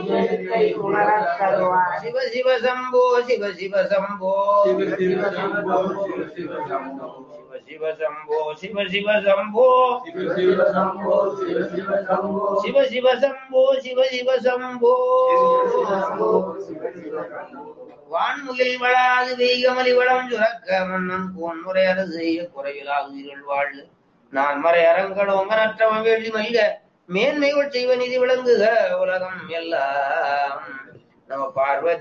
என்னை உணரத் தருவாய் சிவ சிவ சம்போ சிவ சிவ சம்போ சிவ சிவ சம்போ சிவ சிவ சம்போ சிவ சிவ சம்போ சிவ சிவ சம்போ சிவ சிவ சம்போ சிவ சிவ சம்போ சிவ சிவ சம்போ சிவ சிவ சம்போ வான்முகில் வளாது வெய்கமலி வளம் சுரக்க மன்னன் பொன்முறை அரசு செய்ய குறைவிலாது உயிர்கள் வாழ் நான் மறை அரங்கடோங்கனற்றவன் வேள்வி மல்க மேன்மைகள் செய்வ நிதி விளங்குக உலகம் எல்லாம் நம பார்வதி